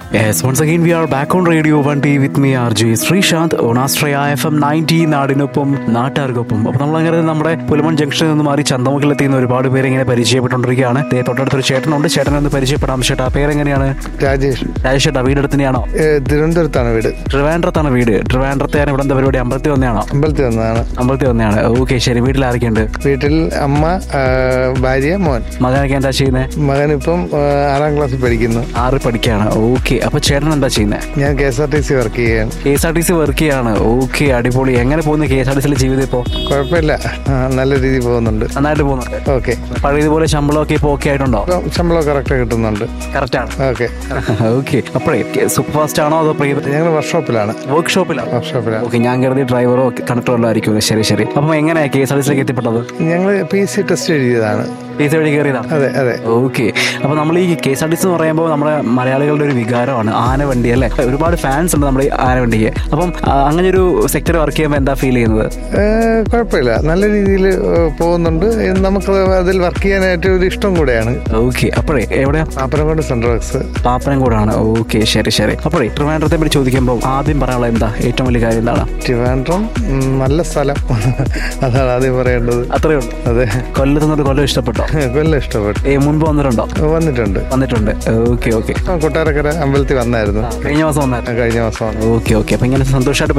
Yes, once again we are back on Radio 1T with me RJ Sreesanth ഓണാസ്ട്രയ F M ninety നാടിനൊപ്പം നാട്ടുകാർക്കൊപ്പം അപ്പൊ നമ്മൾ അങ്ങനെ നമ്മുടെ പുലമൺ ജംഗ്ഷനിൽ നിന്ന് മാറി ചന്തമുക്കിലെത്തിയുന്ന ഒരുപാട് പേര് ഇങ്ങനെ പരിചയപ്പെട്ടുകൊണ്ടിരിക്കുകയാണ് ദേ തൊട്ടടുത്തൊരു ചേട്ടനുണ്ട് ചേട്ടനെ ഒന്ന് പരിചയപ്പെടാം ചേട്ടാ പേരെങ്ങനെയാണ് രാജേഷ് രാജേഷ് ചേട്ടാ വീട് അടുത്ത് തന്നെയാണോ ഏ, തിരുവനന്തപുരത്താണ് വീട് ട്രിവാൻഡ്രത്താണ് വീട് ട്രിവാൻഡ്രത്തെയാണ് ഇവിടെ എന്താ പരിപാടി അമ്പലത്തിൽ വന്നെയാണോ അമ്പലത്തിൽ വന്നതാണ് അമ്പലത്തിൽ വന്നെയാണ് ഓക്കെ ശരി വീട്ടിൽ ആരൊക്കെയുണ്ട് വീട്ടിൽ അമ്മ ആ, ഭാര്യ മോൻ മകനൊക്കെ എന്താ ചെയ്യുന്നത് മകനിപ്പം ആ, ആറാം ക്ലാസ്സിൽ പഠിക്കുന്നു ആറ് പഠിക്കുകയാണ് ഓക്കെ അപ്പൊ ചേട്ടൻ എന്താ ചെയ്യുന്നത് ഞാൻ K S R T C work ചെയ്യുകയാണ് K S R T C work ചെയ്യാണ് ഓക്കെ അടിപൊളി എങ്ങനെ പോകുന്നു കെ എസ് ആർ ടി സിയിലെ ജീവിതം ഇപ്പോൾ കുഴപ്പമില്ല ആ, നല്ല രീതിയിൽ പോകുന്നുണ്ട് നന്നായിട്ട് പോകുന്നുണ്ട് ഓക്കെ പഴയതുപോലെ ശമ്പളമൊക്കെ ഇപ്പോൾ ഓക്കെ ആയിട്ടുണ്ടോ ശമ്പളം കറക്റ്റ് കിട്ടുന്നുണ്ട് കറക്റ്റ് ആണ് ഓക്കെ ഓക്കെ അപ്പോഴേ സൂപ്പർ ഫാസ്റ്റ് ആണോ അതോ പ്രൈവറ്റ് ഞങ്ങൾ വർക്ക്ഷോപ്പിലാണ് വർക്ക്ഷോപ്പിലാണ് വർക്ക്ഷോപ്പിലാണ് ഓക്കെ ഞാൻ കരുതി ഡ്രൈവറോ കണ്ടക്ടറോ ആയിരിക്കും ശരി ശരി അപ്പം എങ്ങനെയാ കെ എസ് ആർ ടി സിയിലേക്ക് എത്തിപ്പെട്ടത് ഞങ്ങൾ പി സി ടെസ്റ്റ് എഴുതിയതാണ് പി സി വഴി കയറിയതാണ് അതെ അതെ ഓക്കെ അപ്പൊ നമ്മൾ ഈ K S R T C എന്ന് പറയുമ്പോൾ നമ്മുടെ മലയാളികളുടെ ഒരു വികാരമാണ് ആനവണ്ടി അല്ലേ ഒരുപാട് ഫാൻസ് ഉണ്ട് നമ്മുടെ ഈ ആനവണ്ടിക്ക് അപ്പം ആ, അങ്ങനെ ഒരു സെക്ടർ വർക്ക് ചെയ്യുമ്പോൾ എന്താ ഫീൽ ചെയ്യുന്നത് ഏ, കുഴപ്പമില്ല നല്ല രീതിയിൽ പോകുന്നുണ്ട് നമുക്ക് അതിൽ വർക്ക് ചെയ്യാനായിട്ട് ഒരു ഇഷ്ടം കൂടെയാണ് ഓക്കെ അപ്പോഴേ എവിടെയാ പാപ്പനംകൊണ്ട് സെൻട്രൽ വർക്സ് പാപ്പനംകൂടാണ് ഓക്കെ ശരി ശരി അപ്പോഴേ ട്രിവാൻഡ്രത്തെ പറ്റി ചോദിക്കുമ്പോൾ ആദ്യം പറയാനുള്ള എന്താ ഏറ്റവും വലിയ കാര്യം എന്താണ് ട്രിവാൻഡ്രം ഉം, നല്ല സ്ഥലം അതാണ് ആദ്യം പറയേണ്ടത് അത്രയേ ഉള്ളൂ അതെ കൊല്ലത്ത് നിന്നൊരു കൊല്ലം ഇഷ്ടപ്പെട്ടോ കൊല്ലം ഇഷ്ടപ്പെട്ടു ഏ മുൻപ് വന്നിട്ടുണ്ടോ വന്നിട്ടുണ്ട് വന്നിട്ടുണ്ട് ഓക്കെ ഓക്കെ ആ, കൊട്ടാരക്കര അമ്പലത്തിൽ വന്നായിരുന്നു കഴിഞ്ഞ മാസം വന്നായിരുന്നു ആ, കഴിഞ്ഞ മാസമാണ് ഓക്കെ ഓക്കെ അപ്പൊ ഇങ്ങനെ സന്തോഷമായിട്ട്